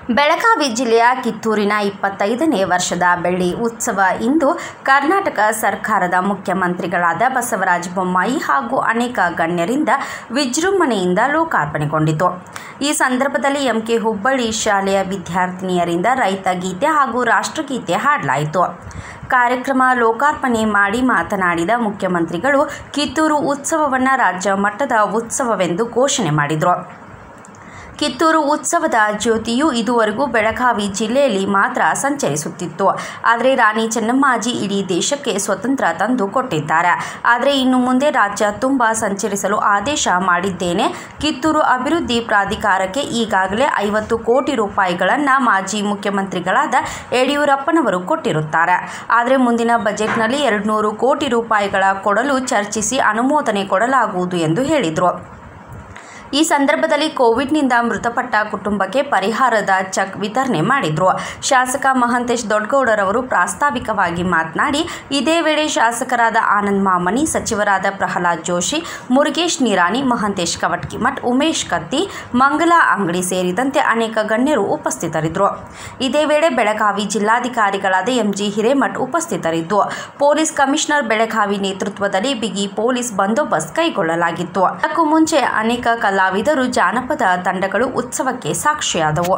ಬೆಳಗಾವಿ ಜಿಲ್ಲೆಯ ಕಿತ್ತೂರಿನ ಇಪ್ಪತ್ತೈದನೇ ವರ್ಷದ ಬೆಳ್ಳಿ ಉತ್ಸವ ಇಂದು ಕರ್ನಾಟಕ ಸರ್ಕಾರದ ಮುಖ್ಯಮಂತ್ರಿಗಳಾದ ಬಸವರಾಜ ಬೊಮ್ಮಾಯಿ ಹಾಗೂ ಅನೇಕ ಗಣ್ಯರಿಂದ ವಿಜೃಂಭಣೆಯಿಂದ ಲೋಕಾರ್ಪಣೆಗೊಂಡಿತು ಈ ಸಂದರ್ಭದಲ್ಲಿ ಎಂಕೆ ಹುಬ್ಬಳ್ಳಿ ಶಾಲೆಯ ವಿದ್ಯಾರ್ಥಿನಿಯರಿಂದ ರೈತ ಗೀತೆ ಹಾಗೂ ರಾಷ್ಟ್ರಗೀತೆ ಹಾಡಲಾಯಿತು ಕಾರ್ಯಕ್ರಮ ಲೋಕಾರ್ಪಣೆ ಮಾಡಿ ಮಾತನಾಡಿದ ಮುಖ್ಯಮಂತ್ರಿಗಳು ಕಿತ್ತೂರು ಉತ್ಸವವನ್ನು ರಾಜ್ಯ ಮಟ್ಟದ ಉತ್ಸವವೆಂದು ಘೋಷಣೆ ಮಾಡಿದರು ಕಿತ್ತೂರು ಉತ್ಸವದ ಜ್ಯೋತಿಯು ಇದುವರೆಗೂ ಬೆಳಗಾವಿ ಜಿಲ್ಲೆಯಲ್ಲಿ ಮಾತ್ರ ಸಂಚರಿಸುತ್ತಿತ್ತು ಆದರೆ ರಾಣಿ ಚೆನ್ನಮ್ಮಾಜಿ ಇಡೀ ದೇಶಕ್ಕೆ ಸ್ವತಂತ್ರ ತಂದು ಕೊಟ್ಟಿದ್ದಾರೆ ಆದರೆ ಇನ್ನು ಮುಂದೆ ರಾಜ್ಯ ತುಂಬ ಸಂಚರಿಸಲು ಆದೇಶ ಮಾಡಿದ್ದೇನೆ ಕಿತ್ತೂರು ಅಭಿವೃದ್ಧಿ ಪ್ರಾಧಿಕಾರಕ್ಕೆ ಈಗಾಗಲೇ ಐವತ್ತು ಕೋಟಿ ರೂಪಾಯಿಗಳನ್ನು ಮಾಜಿ ಮುಖ್ಯಮಂತ್ರಿಗಳಾದ ಯಡಿಯೂರಪ್ಪನವರು ಕೊಟ್ಟಿರುತ್ತಾರೆ ಆದರೆ ಮುಂದಿನ ಬಜೆಟ್ನಲ್ಲಿ ಎರಡುನೂರು ಕೋಟಿ ರೂಪಾಯಿಗಳ ಕೊಡಲು ಚರ್ಚಿಸಿ ಅನುಮೋದನೆ ಕೊಡಲಾಗುವುದು ಎಂದು ಹೇಳಿದರು ಈ ಸಂದರ್ಭದಲ್ಲಿ ಕೋವಿಡ್ನಿಂದ ಮೃತಪಟ್ಟ ಕುಟುಂಬಕ್ಕೆ ಪರಿಹಾರದ ಚೆಕ್ ವಿತರಣೆ ಮಾಡಿದರು ಶಾಸಕ ಮಹಂತೇಶ್ ದೊಡ್ಡಗೌಡರವರು ಪ್ರಾಸ್ತಾವಿಕವಾಗಿ ಮಾತನಾಡಿ ಇದೇ ವೇಳೆ ಶಾಸಕರಾದ ಆನಂದ್ ಮಾಮನಿ ಸಚಿವರಾದ ಪ್ರಹ್ಲಾದ್ ಜೋಶಿ ಮುರುಗೇಶ್ ನಿರಾಣಿ ಮಹಂತೇಶ್ ಕವಟ್ಕಿಮಠ್ ಉಮೇಶ್ ಕತ್ತಿ ಮಂಗಲಾ ಅಂಗಡಿ ಸೇರಿದಂತೆ ಅನೇಕ ಗಣ್ಯರು ಉಪಸ್ಥಿತರಿದ್ದರು ಇದೇ ವೇಳೆ ಬೆಳಗಾವಿ ಜಿಲ್ಲಾಧಿಕಾರಿಗಳಾದ ಎಂಜಿ ಹಿರೇಮಠ್ ಉಪಸ್ಥಿತರಿದ್ದು ಪೊಲೀಸ್ ಕಮಿಷನರ್ ಬೆಳಗಾವಿ ನೇತೃತ್ವದಲ್ಲಿ ಬಿಗಿ ಪೊಲೀಸ್ ಬಂದೋಬಸ್ತ್ ಕೈಗೊಳ್ಳಲಾಗಿತ್ತು ಅದಕ್ಕೂ ಮುಂಚೆ ಅನೇಕ ಕಲಾವಿದರು ಜಾನಪದ ತಂಡಗಳು ಉತ್ಸವಕ್ಕೆ ಸಾಕ್ಷಿಯಾದವು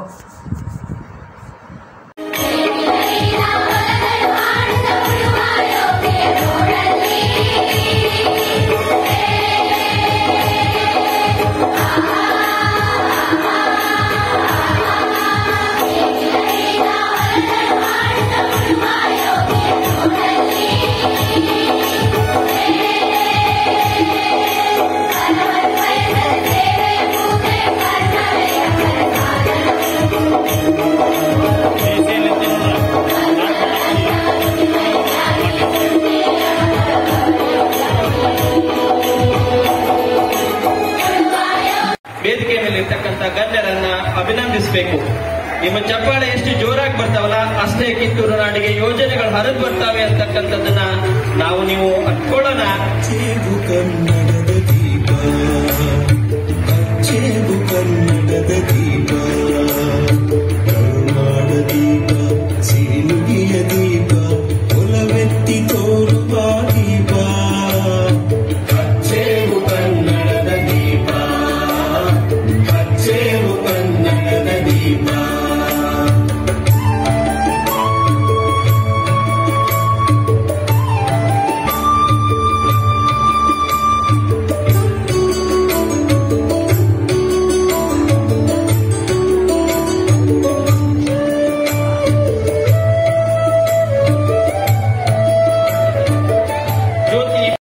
ವೇದಿಕೆ ಮೇಲೆ ಇರ್ತಕ್ಕಂಥ ಗಣ್ಯರನ್ನ ಅಭಿನಂದಿಸಬೇಕು ನಿಮ್ಮ ಚಪ್ಪಾಳೆ ಎಷ್ಟು ಜೋರಾಗಿ ಬರ್ತಾವಲ್ಲ ಅಷ್ಟೇ ಕಿತ್ತೂರು ನಾಡಿಗೆ ಯೋಜನೆಗಳು ಹರಿದು ಬರ್ತಾವೆ ಅಂತಕ್ಕಂಥದ್ದನ್ನ ನಾವು ನೀವು ಅಟ್ಕೊಳ್ಳೋಣ ಅಚ್ಚೇವು ಕನ್ನಡದ ದೀಪ ಅಚ್ಚೇವು ಕನ್ನಡದ ದೀಪ